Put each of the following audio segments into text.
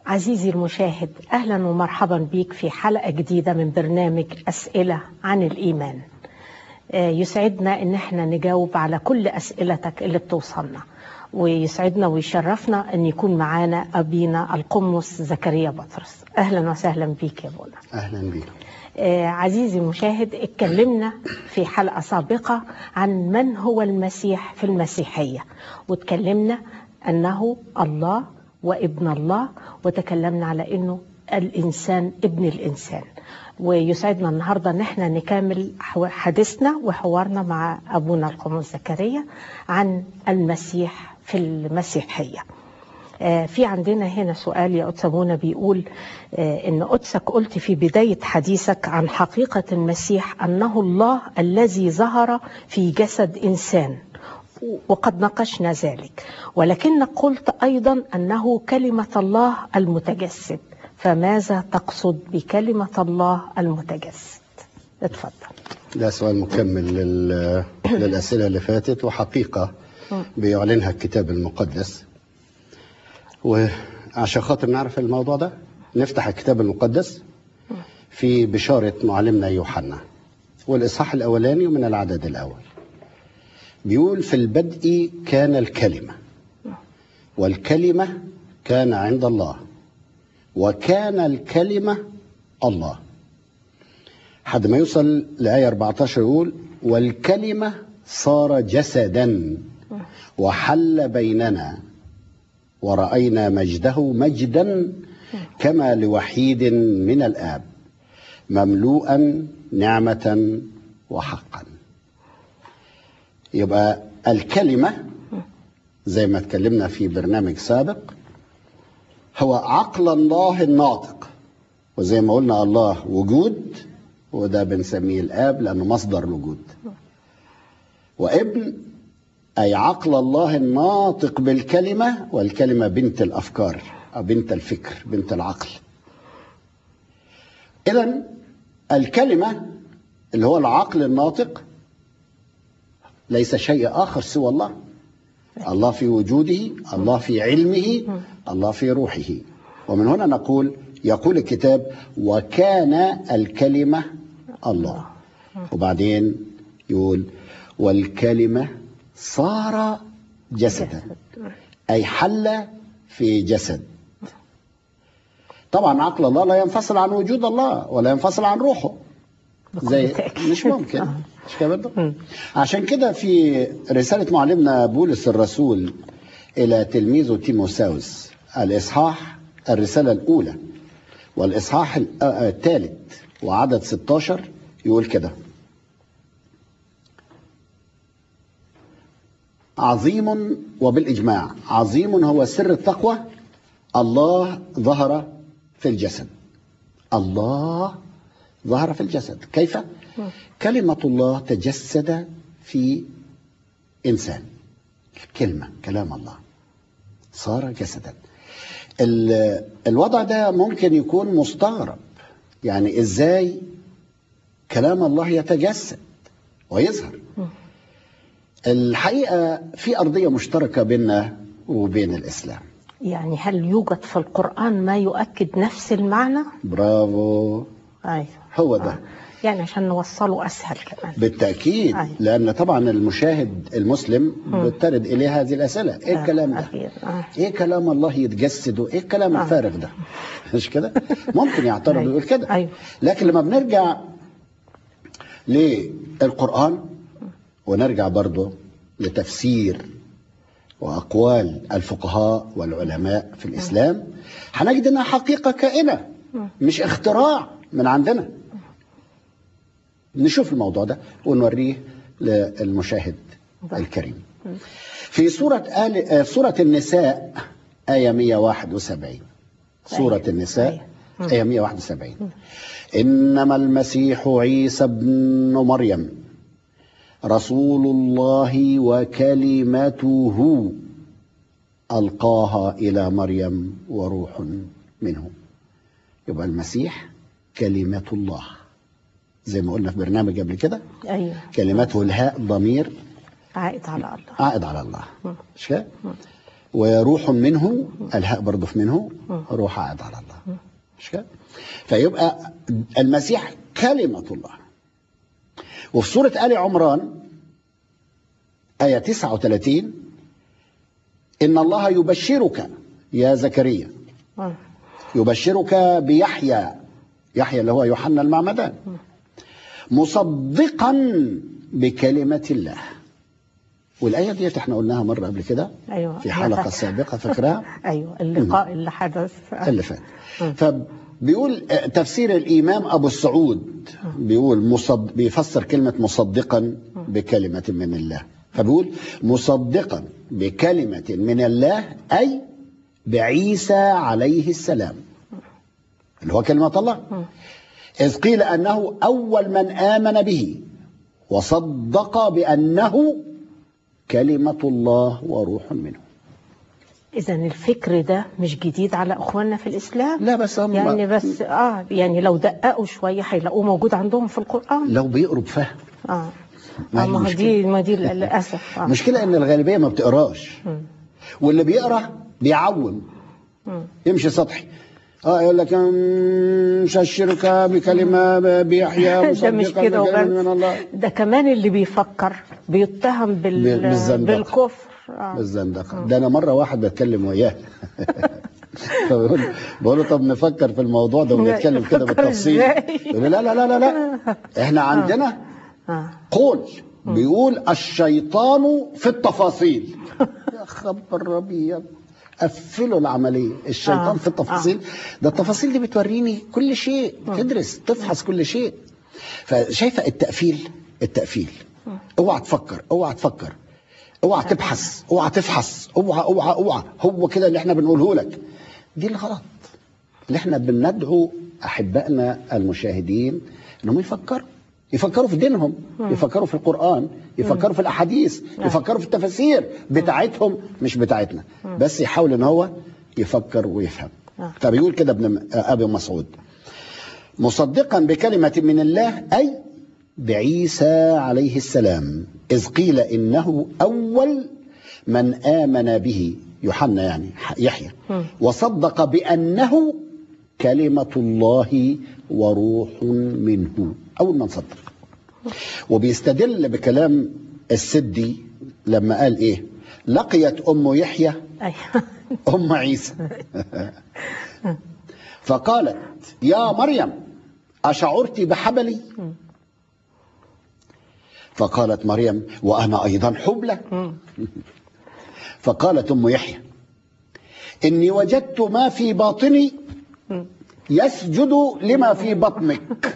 عزيزي المشاهد أهلا ومرحبا بك في حلقة جديدة من برنامج أسئلة عن الإيمان آه، يسعدنا ان احنا نجاوب على كل اسئلتك اللي بتوصلنا ويسعدنا ويشرفنا ان يكون معانا ابينا القمص زكريا بطرس اهلا وسهلا بيك يا بولا اهلا بيك آه، عزيزي المشاهد اتكلمنا في حلقة سابقة عن من هو المسيح في المسيحية واتكلمنا أنه الله وابن الله وتكلمنا على أنه الإنسان ابن الإنسان ويسعدنا النهاردة أن احنا نكمل حو- حديثنا وحوارنا مع أبونا القمص زكريا عن المسيح في المسيحية آه، في عندنا هنا سؤال يا قدس أبونا بيقول آه، إن قدسك قلت في بداية حديثك عن حقيقة المسيح أنه الله الذي ظهر في جسد إنسان وقد ناقشنا ذلك ولكنك قلت أيضا أنه كلمة الله المتجسد فماذا تقصد بكلمة الله المتجسد اتفضل ده سؤال مكمل لل... للأسئلة اللي فاتت وحقيقة بيعلنها الكتاب المقدس وعشان خاطر نعرف الموضوع ده نفتح الكتاب المقدس في بشارة معلمنا يوحنا والإصحاح الأولاني من العدد الأول بيقول في البدء كان الكلمة والكلمة كان عند الله وكان الكلمة الله حد ما يوصل لآية 14 يقول والكلمة صار جسدا وحل بيننا ورأينا مجده مجدا كما لوحيد من الآب مملوءا نعمة وحقا يبقى الكلمة زي ما اتكلمنا في برنامج سابق هو عقل الله الناطق وزي ما قلنا الله وجود وده بنسميه الاب لانه مصدر الوجود وابن اي عقل الله الناطق بالكلمه والكلمه بنت الافكار او بنت الفكر بنت العقل اذا الكلمه اللي هو العقل الناطق ليس شيء اخر سوى الله الله في وجوده الله في علمه الله في روحه ومن هنا نقول يقول الكتاب وكان الكلمة الله وبعدين يقول والكلمة صار جسدا أي حل في جسد طبعا عقل الله لا ينفصل عن وجود الله ولا ينفصل عن روحه زي بكل تأكيد. مش ممكن آه. مش كده برضه؟ مم. عشان كده في رسالة معلمنا بولس الرسول إلى تلميذه تيموساوس الإصحاح الرسالة الأولى والإصحاح ال- آه، الثالث وعدد 16 يقول كده عظيم وبالإجماع عظيم هو سر التقوى الله ظهر في الجسد الله ظهر في الجسد كيف كلمة الله تجسد في إنسان كلمة كلام الله صار جسدا ال- الوضع ده ممكن يكون مستغرب يعني ازاي كلام الله يتجسد ويظهر الحقيقة في أرضية مشتركة بيننا وبين الإسلام يعني هل يوجد في القرآن ما يؤكد نفس المعنى؟ برافو أيوه هو ده آه. يعني عشان نوصله أسهل كمان بالتأكيد أيوة. لأن طبعا المشاهد المسلم بترد إليه هذه الأسئلة إيه آه، الكلام ده أكيد. آه. ايه كلام الله يتجسد وايه الكلام آه. الفارغ ده مش كده ممكن يعترض أيوة. ويقول كده أيوة. لكن لما بنرجع للقرآن ونرجع برضه لتفسير وأقوال الفقهاء والعلماء في الإسلام هنجد إنها حقيقة كائنة مش اختراع من عندنا نشوف الموضوع ده ونوريه للمشاهد الكريم في سورة آل آه، سورة النساء آية 171 سورة أيوة. النساء أيوة. آية 171 إنما المسيح عيسى ابن مريم رسول الله وكلمته ألقاها إلى مريم وروح منه يبقى المسيح كلمة الله زي ما قلنا في برنامج قبل كده أيوه كلمته الهاء ضمير عائد على الله عائد على الله مش كده؟ وروح منه الهاء برضه في منه روح عاد على الله مش كده فيبقى المسيح كلمة الله وفي سورة آل عمران آية 39 إن الله يبشرك يا زكريا آه. يبشرك بيحيى يحيى اللي هو يوحنا المعمدان مصدقا بكلمة الله والآية ديت احنا قلناها مرة قبل كده أيوة. في حلقة فاكرة. سابقة فاكراها ايوه اللقاء اللي حدث اللي فات فبيقول آه، تفسير الإمام أبو السعود بيقول مصد بيفسر كلمة مصدقا بكلمة من الله فبيقول مصدقا بكلمة من الله أي بعيسى عليه السلام اللي هو كلمة الله إذ قيل أنه أول من آمن به وصدق بأنه كلمة الله وروح منه اذا الفكر ده مش جديد على اخواننا في الاسلام لا بس هم يعني بس اه يعني لو دققوا شويه هيلاقوه موجود عندهم في القران لو بيقروا بفهم اه ما آه، هي ما هو مشكلة. دي ما دي للاسف آه. المشكلة ان الغالبية ما بتقراش واللي بيقرا بيعوم يمشي سطحي اه يقول لك مش الشرك بكلمة بيحيى ده مش مصدقا كده بكلمة من وبس الله ده كمان اللي بيفكر بيتهم بال... بال- بالزندقة. بالكفر آه. بالزندقة ده انا مرة واحد بتكلم وياه فبقول بقول له طب نفكر في الموضوع ده ونتكلم كده نفكر بالتفصيل إزاي؟ يقول لي لا لا لا لا لا احنا عندنا آه. قول بيقول الشيطان في التفاصيل يا خبر ابيض قفلوا العمليه الشيطان آه. في التفاصيل ده التفاصيل دي بتوريني كل شيء تدرس تفحص كل شيء فشايفه التقفيل التقفيل اوعى تفكر اوعى تفكر اوعى تبحث اوعى تفحص اوعى اوعى اوعى هو كده اللي احنا بنقوله لك دي الغلط اللي احنا بندعو احبائنا المشاهدين انهم يفكروا يفكروا في دينهم يفكروا في القرآن يفكروا في الأحاديث يفكروا في التفاسير بتاعتهم مش بتاعتنا بس يحاول ان هو يفكر ويفهم آه. فبيقول كده ابن أبي مسعود مصدقا بكلمة من الله أي بعيسى عليه السلام إذ قيل إنه أول من آمن به يوحنا يعني يحيى وصدق بأنه كلمة الله وروح منه أول من صدق وبيستدل بكلام السدي لما قال إيه لقيت أم يحيى أيوة. أم عيسى فقالت يا مريم أشعرت بحبلي فقالت مريم وأنا أيضا حبلى فقالت أم يحيى إني وجدت ما في باطني يسجد لما في بطنك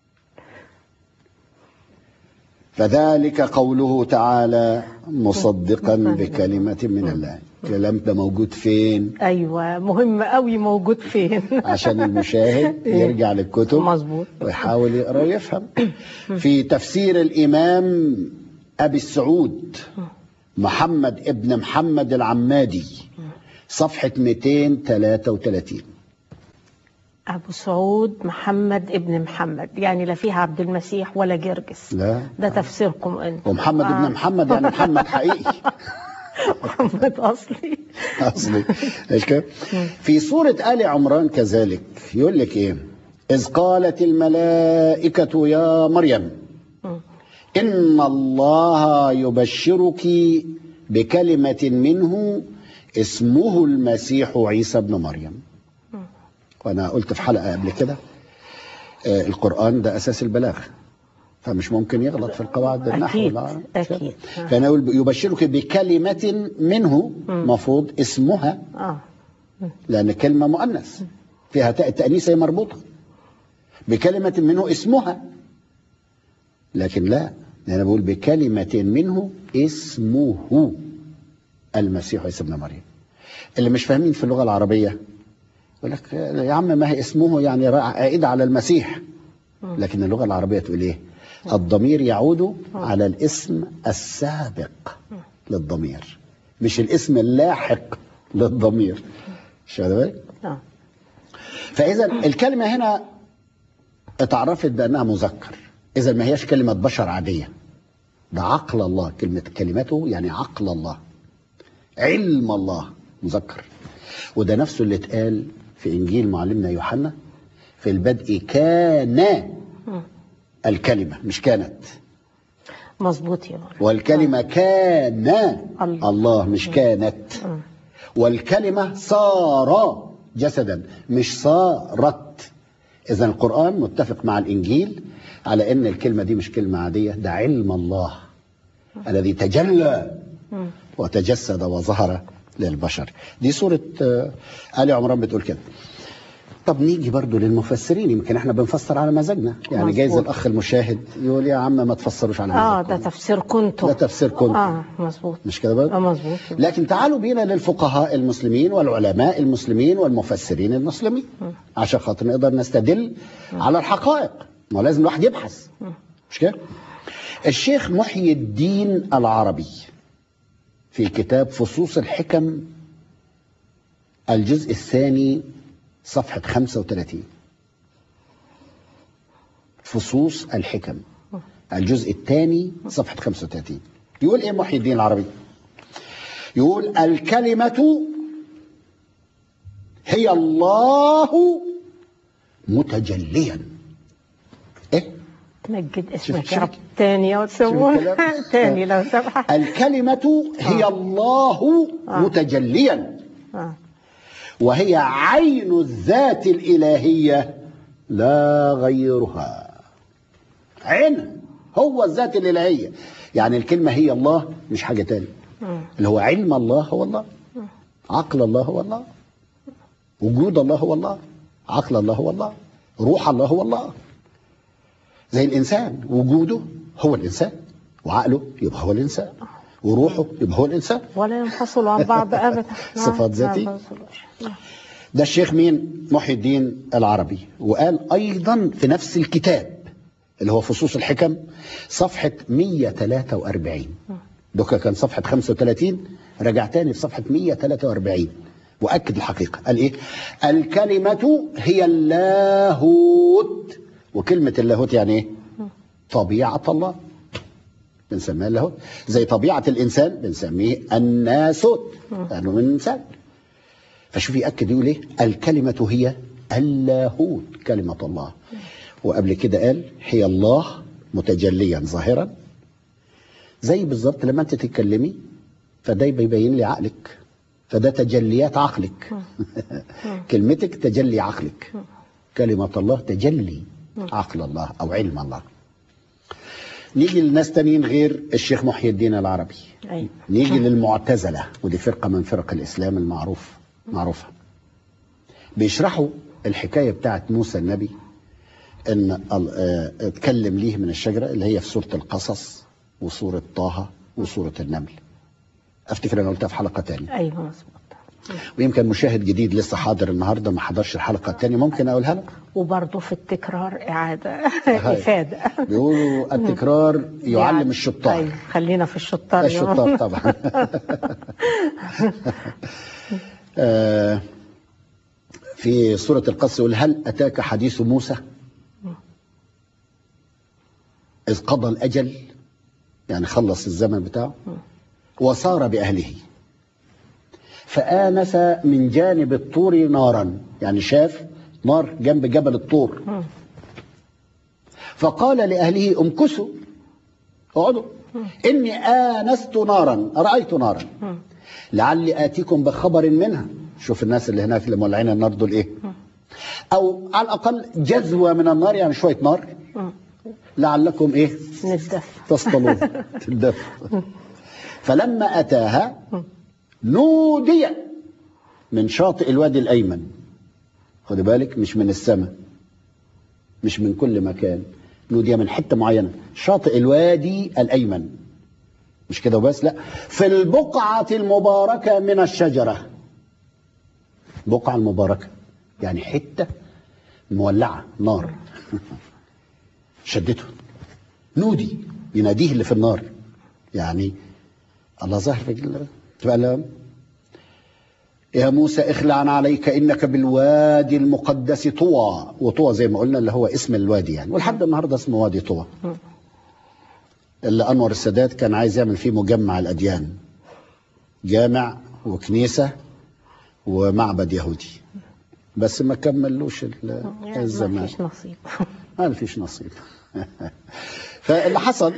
فذلك قوله تعالى مصدقا بكلمة من الله الكلام ده موجود فين ايوه مهم قوي موجود فين عشان المشاهد يرجع للكتب مظبوط. ويحاول يقرا ويفهم في تفسير الامام ابي السعود محمد ابن محمد العمادي صفحه 233 ابو سعود محمد ابن محمد يعني لا فيها عبد المسيح ولا جرجس لا ده تفسيركم انت ومحمد ابن محمد يعني محمد حقيقي محمد اصلي اصلي ايش كده في سوره ال عمران كذلك يقول لك ايه اذ قالت الملائكه يا مريم ان الله يبشرك بكلمه منه اسمه المسيح عيسى ابن مريم وانا قلت في حلقه قبل كده آه، القران ده اساس البلاغه فمش ممكن يغلط في القواعد النحو أكيد، ولا- أكيد. فانا اقول يبشرك بكلمه منه مفروض اسمها اه لان كلمه مؤنث فيها تاء التانيث هي مربوطه بكلمه منه اسمها لكن لا انا بقول بكلمه منه اسمه المسيح عيسى ابن مريم اللي مش فاهمين في اللغه العربيه يقول لك يا عم ما هي اسمه يعني عائد على المسيح لكن اللغه العربيه تقول ايه الضمير يعود على الاسم السابق للضمير مش الاسم اللاحق للضمير مش واخد بالك اه فاذا الكلمه هنا اتعرفت بانها مذكر اذا ما هياش كلمه بشر عاديه ده عقل الله كلمه كلمته يعني عقل الله علم الله مذكر وده نفسه اللي اتقال في انجيل معلمنا يوحنا في البدء كان مم. الكلمه مش كانت مظبوط يا مولانا والكلمه كان الله. الله مش كانت مم. والكلمه صار جسدا مش صارت اذا القران متفق مع الانجيل على ان الكلمه دي مش كلمه عاديه ده علم الله الذي تجلى مم. وتجسد وظهر للبشر دي سورة آه، آل عمران بتقول كده طب نيجي برضو للمفسرين يمكن احنا بنفسر على مزاجنا يعني مظبوط. جايز الاخ المشاهد يقول يا عم ما تفسروش على اه مزاجكم ده تفسير كنتم ده تفسير كنتم. اه مظبوط مش كده برضو اه مظبوط لكن تعالوا بينا للفقهاء المسلمين والعلماء المسلمين والمفسرين المسلمين عشان خاطر نقدر نستدل على الحقائق ما هو لازم الواحد يبحث مش كده الشيخ محيي الدين العربي في كتاب فصوص الحكم الجزء الثاني صفحة 35 فصوص الحكم الجزء الثاني صفحة 35 يقول ايه محيي الدين العربي يقول الكلمة هي الله متجليا ايه تمجد اسمك شوف- يا رب تاني يا الكلام؟ وتسوون تاني لو سمحت الكلمة هي الله متجليا آه. وهي عين الذات الإلهية لا غيرها عين هو الذات الإلهية يعني الكلمة هي الله مش حاجة تانية مم. اللي هو علم الله هو الله عقل الله هو الله وجود الله هو الله عقل الله هو الله روح الله هو الله زي الإنسان وجوده هو الإنسان وعقله يبقى هو الإنسان وروحه يبقى هو الإنسان ولا ينفصل عن بعض ابدا نعم. صفات لا ذاتية. ينفصلوش. نعم. ده الشيخ مين محي الدين العربي وقال أيضا في نفس الكتاب اللي هو فصوص الحكم صفحة 143 دوكا كان صفحة 35 رجع تاني في صفحة 143 وأكد الحقيقة قال إيه الكلمة هي اللاهوت وكلمة اللاهوت يعني إيه طبيعة الله بنسميها اللاهوت زي طبيعة الإنسان بنسميه الناسوت لأنه من إنسان فشوف يأكد يقول ايه الكلمة هي اللاهوت كلمة الله وقبل كده قال هي الله متجليا ظاهرا زي بالظبط لما انت تتكلمي فده بيبين لي عقلك فده تجليات عقلك كلمتك تجلي عقلك كلمة الله تجلي عقل الله أو علم الله نيجي لناس تانيين غير الشيخ محي الدين العربي أيوة. نيجي للمعتزلة ودي فرقة من فرق الإسلام المعروف معروفة بيشرحوا الحكاية بتاعت موسى النبي ان ال- آه، اتكلم ليه من الشجرة اللي هي في سورة القصص وسورة طه وسورة النمل افتكر انا قلتها في حلقة تانية ايوه مظبوط ويمكن مشاهد جديد لسه حاضر النهاردة ما حضرش الحلقة التانية ممكن اقولها لك وبرضه في التكرار اعاده هاي. افاده بيقولوا التكرار يعلم الشطار ايوه خلينا في الشطار يا الشطار ماما. طبعا آه، في سورة القصر يقول هل أتاك حديث موسى إذ قضى الأجل يعني خلص الزمن بتاعه وصار بأهله فآنس من جانب الطور نارا يعني شاف نار جنب جبل الطور مم. فقال لأهله امكثوا اقعدوا إني آنست نارا رأيت نارا مم. لعلي آتيكم بخبر منها شوف الناس اللي هناك اللي مولعين النار دول إيه أو على الأقل جزوة من النار يعني شوية نار مم. لعلكم إيه ندف تصطلون تدفوا فلما أتاها نودي من شاطئ الوادي الأيمن خد بالك مش من السماء مش من كل مكان نودي من حتة معينة شاطئ الوادي الأيمن مش كده وبس لا في البقعة المباركة من الشجرة بقعة المباركة يعني حتة مولعة نار شدته نودي يناديه اللي في النار يعني الله ظاهر في ال- تبقى لا- يا موسى اخلع عليك انك بالوادي المقدس طوى وطوى زي ما قلنا اللي هو اسم الوادي يعني ولحد النهارده اسمه وادي طوى اللي انور السادات كان عايز يعمل فيه مجمع الاديان جامع وكنيسه ومعبد يهودي بس ما كملوش ال- يعني الزمان ما فيش نصيب ما فيش نصيب فاللي حصل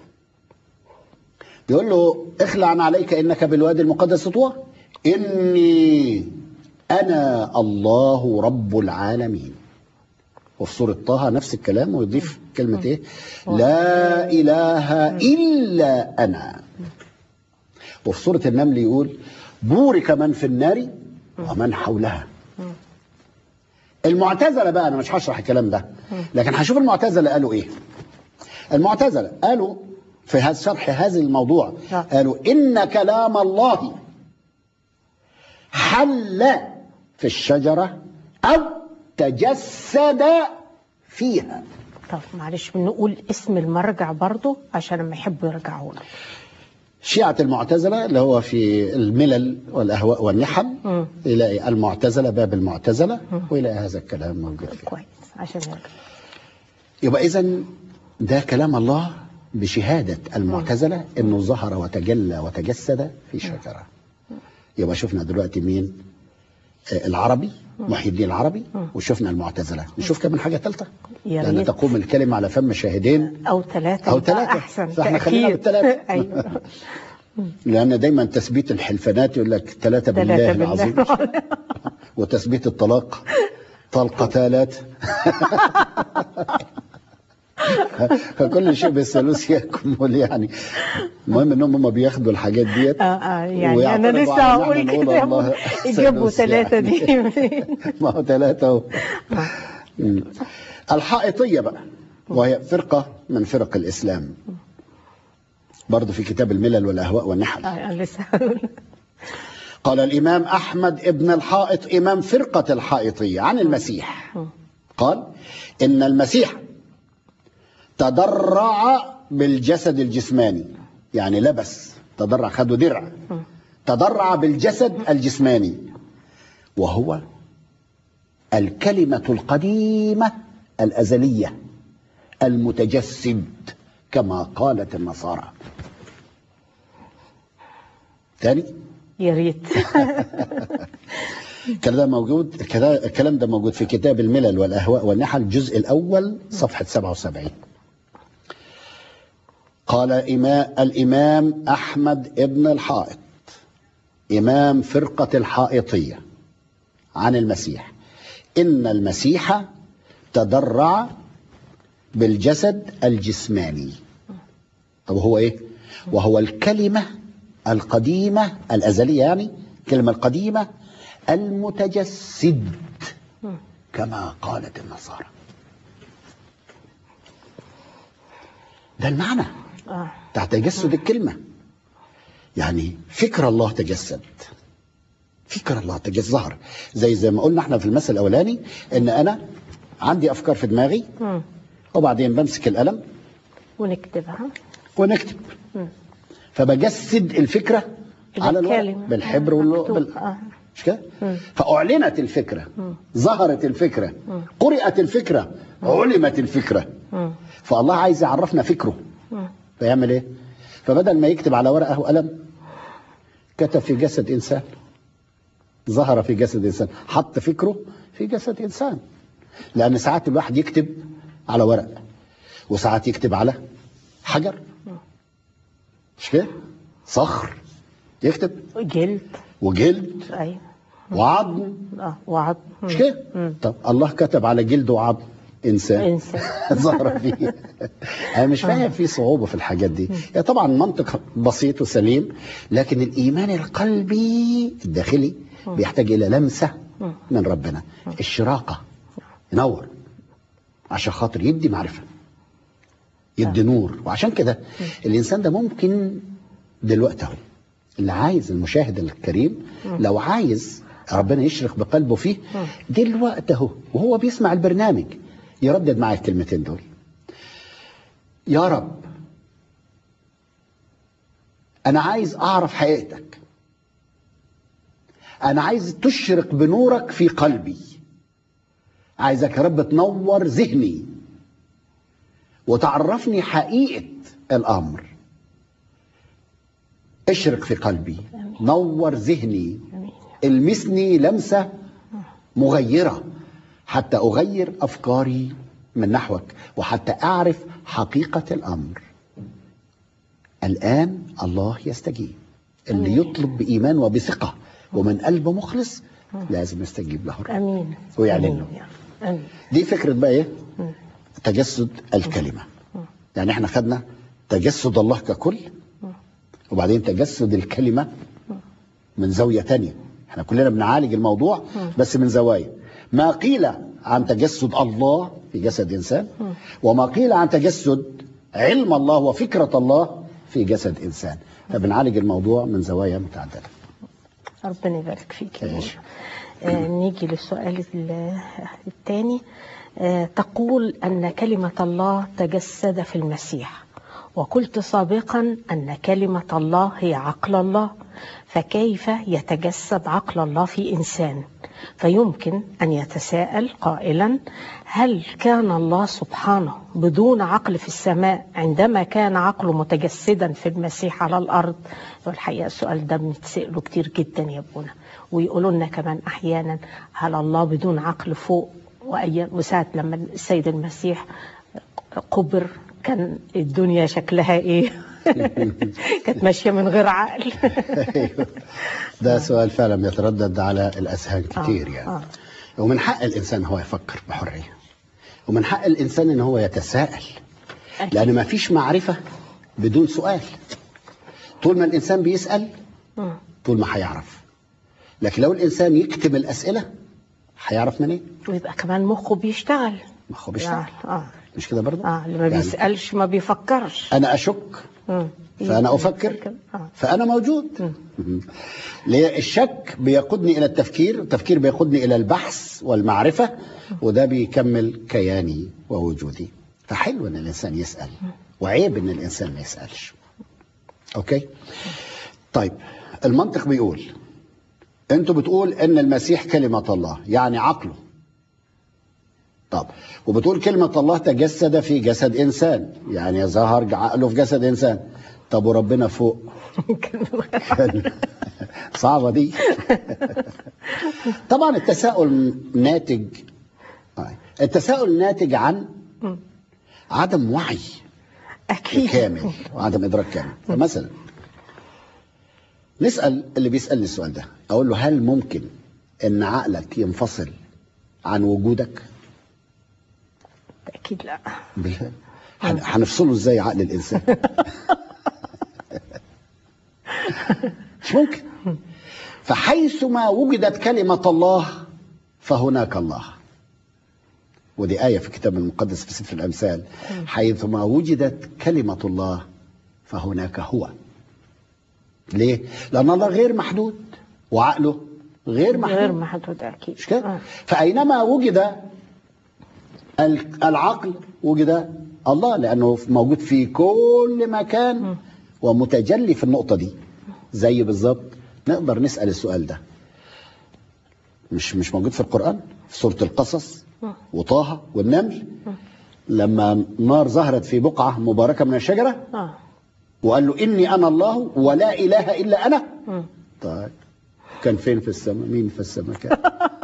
بيقول له اخلع عليك انك بالوادي المقدس طوى اني انا الله رب العالمين وفي سورة طه نفس الكلام ويضيف كلمة ايه لا اله الا انا وفي سورة النمل يقول بورك من في النار ومن حولها المعتزلة بقى أنا مش هشرح الكلام ده لكن هشوف المعتزلة قالوا إيه المعتزلة قالوا في هذا شرح هذا الموضوع نعم. قالوا إن كلام الله حل في الشجرة أو تجسد فيها طب معلش بنقول اسم المرجع برضو عشان لما يحبوا يرجعوا له شيعة المعتزلة اللي هو في الملل والأهواء والنحل مم. يلاقي المعتزلة باب المعتزلة ويلاقي هذا الكلام موجود فيه كويس عشان يرجع يبقى إذا ده كلام الله بشهادة المعتزلة إنه ظهر وتجلى وتجسد في شجرة يبقى شفنا دلوقتي مين آه، العربي محي الدين العربي وشفنا المعتزلة نشوف كمان حاجة ثالثة يا لأن ريت. تقوم الكلمة على فم شاهدين او ثلاثة أو يبقى ثلاثة. احسن فإحنا خلينا تأكيد. بالثلاثة. ايوه لأن دايما تثبيت الحلفانات يقول لك ثلاثة بالله ثلاثة العظيم بالله وتثبيت الطلاق طلقتالات فكل شيء بالثالوث يكمل يعني المهم انهم هم بياخدوا الحاجات ديت اه اه يعني انا ويعترضوا لسه على إن هقول إحنا نقول كده الله يجيبوا ثالوث ثلاثة يعني. دي منين؟ ما هو ثلاثة اهو مم. الحائطية بقى وهي فرقة من فرق الإسلام برضه في كتاب الملل والأهواء والنحل آه، انا لسه هقول قال الإمام أحمد ابن الحائط إمام فرقة الحائطية عن المسيح قال إن المسيح تضرع بالجسد الجسماني يعني لبس تضرع خده درع تضرع بالجسد الجسماني وهو الكلمة القديمة الأزلية المتجسد كما قالت النصارى تاني يا ريت الكلام ده موجود الكلا- الكلام ده موجود في كتاب الملل والأهواء والنحل الجزء الأول صفحة 77 قال إمام الإمام أحمد ابن الحائط إمام فرقة الحائطية عن المسيح إن المسيح تضرع بالجسد الجسماني طب هو إيه وهو الكلمة القديمة الأزلية يعني الكلمة القديمة المتجسد كما قالت النصارى ده المعنى اه بتاع تجسد الكلمة يعني فكر الله تجسد فكر الله تجسد ظهر زي زي ما قلنا احنا في المثل الأولاني ان أنا عندي أفكار في دماغي مم. وبعدين بمسك القلم ونكتبها ونكتب مم. فبجسد الفكرة على الورق بالكلمة. بالحبر واللو... مكتوب. بال... آه. مش كده؟ مم. فأعلنت الفكرة ظهرت الفكرة قرأت الفكرة علمت الفكرة مم. فالله عايز يعرفنا فكره مم. فيعمل ايه؟ فبدل ما يكتب على ورقة وقلم كتب في جسد إنسان ظهر في جسد إنسان حط فكره في جسد إنسان لأن ساعات الواحد يكتب على ورق وساعات يكتب على حجر مش كده؟ صخر يكتب جلد وجلد ايوه وعظم اه وعظم مش كده؟ طب الله كتب على جلد وعظم انسان انسان ظهر فيه انا مش فاهم في صعوبه في الحاجات دي هي طبعا منطق بسيط وسليم لكن الايمان القلبي الداخلي بيحتاج الى لمسه من ربنا الشراقه ينور عشان خاطر يدي معرفه يدي نور وعشان كده الانسان ده ممكن دلوقتي اهو اللي عايز المشاهد الكريم لو عايز ربنا يشرق بقلبه فيه دلوقتي اهو وهو بيسمع البرنامج يردد معايا الكلمتين دول يا رب انا عايز اعرف حقيقتك انا عايز تشرق بنورك في قلبي عايزك يا رب تنور ذهني وتعرفني حقيقة الأمر اشرق في قلبي نور ذهني امين المسني لمسة مغيرة حتى أغير أفكاري من نحوك وحتى أعرف حقيقة الأمر الآن الله يستجيب اللي يطلب بإيمان وبثقة ومن قلب مخلص لازم يستجيب له الرب. امين ويعلن آمين له. يا رب. امين دي فكرة بقى إيه مم. تجسد الكلمة يعني احنا خدنا تجسد الله ككل وبعدين تجسد الكلمة من زاوية تانية احنا كلنا بنعالج الموضوع بس من زوايا ما قيل عن تجسد الله في جسد إنسان وما قيل عن تجسد علم الله وفكرة الله في جسد إنسان فبنعالج الموضوع من زوايا متعددة ربنا يبارك فيك يا آمين. باشا آه نيجي للسؤال الثاني آه تقول أن كلمة الله تجسد في المسيح وقلت سابقا أن كلمة الله هي عقل الله فكيف يتجسد عقل الله في إنسان فيمكن أن يتساءل قائلا هل كان الله سبحانه بدون عقل في السماء عندما كان عقله متجسدا في المسيح على الأرض والحقيقة السؤال ده بنتسأله كتير جدا يا ابونا ويقولوا لنا كمان أحيانا هل الله بدون عقل فوق وأي وساعة لما السيد المسيح قبر كان الدنيا شكلها ايه كانت ماشيه من غير عقل أيوه. ده سؤال فعلا بيتردد على الأذهان كتير آه، يعني آه. ومن حق الإنسان هو يفكر بحرية ومن حق الإنسان إن هو يتساءل أكيد. لأن ما فيش معرفة بدون سؤال طول ما الإنسان بيسأل مم. طول ما هيعرف لكن لو الإنسان يكتب الأسئلة هيعرف منين؟ ويبقى كمان مخه بيشتغل ما هو بيشتغل اه مش كده برضه؟ اه اللي ما يعني بيسالش ما بيفكرش أنا أشك مم. فأنا أفكر آه. فأنا موجود مم. ليه؟ الشك بيقودني إلى التفكير التفكير بيقودني إلى البحث والمعرفة وده بيكمل كياني ووجودي فحلو إن الإنسان يسأل وعيب إن الإنسان ما يسألش أوكي طيب المنطق بيقول أنتوا بتقول إن المسيح كلمة الله يعني عقله طب وبتقول كلمة الله تجسد في جسد إنسان يعني ظهر عقله في جسد إنسان طب وربنا فوق كان صعبة دي طبعا التساؤل ناتج آه. التساؤل ناتج عن عدم وعي اكيد كامل وعدم إدراك كامل فمثلا نسأل اللي بيسألني السؤال ده أقول له هل ممكن إن عقلك ينفصل عن وجودك؟ اكيد لا بالله هن- هنفصله ازاي عقل الانسان مش ممكن فحيثما وجدت كلمة الله فهناك الله ودي آية في الكتاب المقدس في سفر الأمثال حيثما وجدت كلمة الله فهناك هو ليه؟ لأن الله غير محدود وعقله غير محدود غير محدود اكيد مش كده؟ آه. فأينما وجد ال- العقل وجد الله لأنه موجود في كل مكان ومتجلي في النقطة دي زي بالظبط نقدر نسأل السؤال ده مش مش موجود في القرآن في سورة القصص وطه والنمل لما نار ظهرت في بقعة مباركة من الشجرة اه وقال له إني أنا الله ولا إله إلا أنا مم. طيب كان فين في السماء مين في السماء كان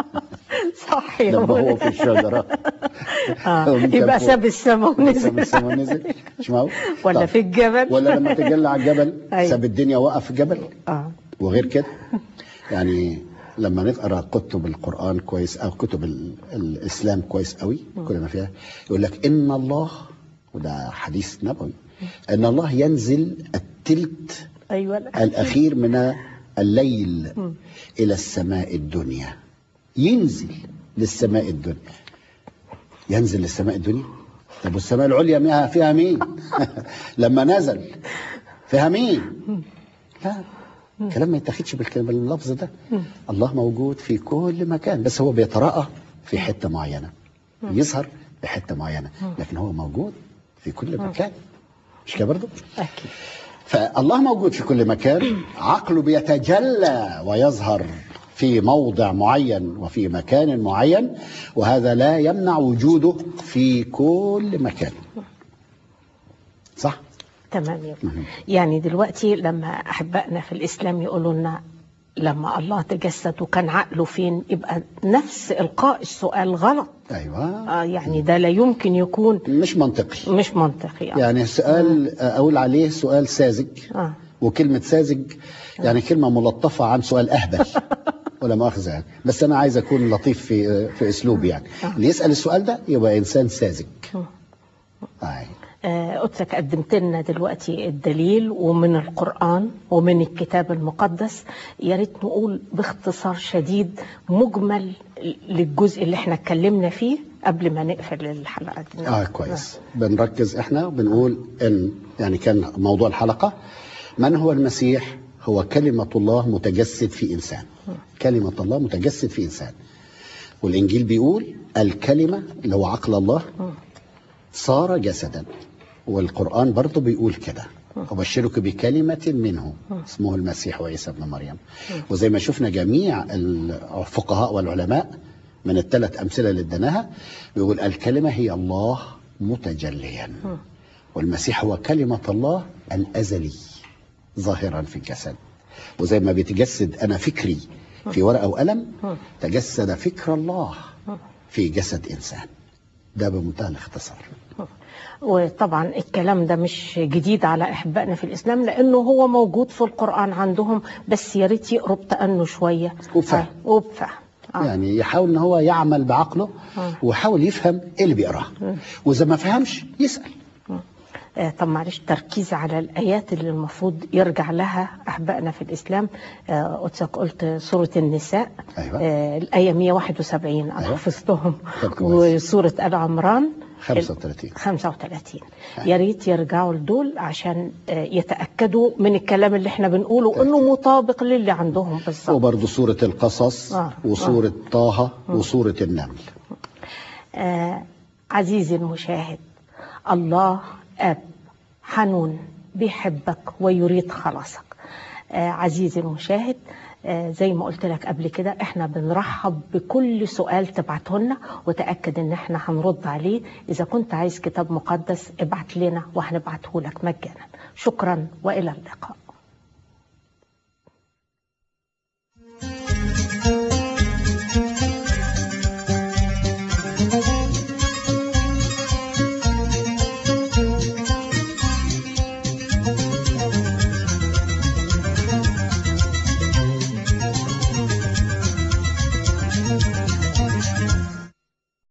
صح يا لما هو مولانا. في الشجرة آه. ومين كان يبقى فوق؟ ساب السماء ساب ونزل السماء ونزل مش معقول ولا طب. في الجبل ولا لما تجلى على الجبل أيوة. ساب الدنيا وقف في الجبل اه وغير كده يعني لما نقرا كتب القران كويس او كتب ال- الاسلام كويس قوي كل ما فيها يقول لك ان الله وده حديث نبوي ان الله ينزل التلت ايوه لا. الاخير من الليل الى السماء الدنيا ينزل للسماء الدنيا ينزل للسماء الدنيا طب والسماء العليا ميها- فيها مين لما نزل فيها مين لا كلام ما يتاخدش بالكلام باللفظ ده الله موجود في كل مكان بس هو بيتراءى في حته معينه يظهر في حته معينه لكن هو موجود في كل مكان مش كده برضه اكيد فالله موجود في كل مكان عقله بيتجلى ويظهر في موضع معين وفي مكان معين وهذا لا يمنع وجوده في كل مكان صح تمام يا ابني. يعني دلوقتي لما احبائنا في الاسلام يقولوا لنا لما الله تجسد وكان عقله فين يبقى نفس إلقاء السؤال غلط ايوه آه يعني ده لا يمكن يكون مش منطقي مش منطقي آه. يعني سؤال اقول عليه سؤال ساذج آه. وكلمه ساذج يعني كلمه ملطفه عن سؤال اهبل ولا مؤاخذه يعني بس انا عايز اكون لطيف في في اسلوبي يعني اللي يسال السؤال ده يبقى انسان ساذج أي. آه، قلتلك قدمت لنا دلوقتي الدليل ومن القرآن ومن الكتاب المقدس يا ريت نقول باختصار شديد مجمل للجزء اللي احنا اتكلمنا فيه قبل ما نقفل الحلقة دي اه كويس بنركز احنا بنقول ان يعني كان موضوع الحلقه من هو المسيح هو كلمه الله متجسد في انسان كلمه الله متجسد في انسان والانجيل بيقول الكلمه اللي هو عقل الله صار جسدا والقرآن برضه بيقول كده أبشرك بكلمة منه اسمه المسيح وعيسى ابن مريم وزي ما شفنا جميع الفقهاء والعلماء من الثلاث أمثلة اللي اديناها بيقول الكلمة هي الله متجليا والمسيح هو كلمة الله الأزلي ظاهرا في الجسد وزي ما بيتجسد أنا فكري في ورقة وقلم تجسد فكر الله في جسد إنسان ده بمنتهى الاختصار وطبعا الكلام ده مش جديد على احبائنا في الاسلام لانه هو موجود في القران عندهم بس يا ريت يقروا بتأنه شويه وبفهم. آه، وبفهم آه. يعني يحاول ان هو يعمل بعقله آه. ويحاول يفهم ايه اللي بيقراه واذا ما فهمش يسال آه، طب معلش تركيز على الآيات اللي المفروض يرجع لها أحبائنا في الإسلام آه، قلتك قلت سورة النساء أيوة. آه، الآية 171 أنا أيوة. حفظتهم طب كويس. وسورة آل عمران 35 35 يا ريت يرجعوا لدول عشان آه، يتأكدوا من الكلام اللي احنا بنقوله انه مطابق للي عندهم بالظبط وبرضه سورة القصص آه. وسورة طه وسورة النمل آه عزيزي المشاهد الله أب حنون بيحبك ويريد خلاصك آه عزيزي المشاهد آه زي ما قلت لك قبل كده احنا بنرحب بكل سؤال تبعته لنا وتأكد ان احنا هنرد عليه اذا كنت عايز كتاب مقدس ابعت لنا وهنبعته لك مجانا شكرا والى اللقاء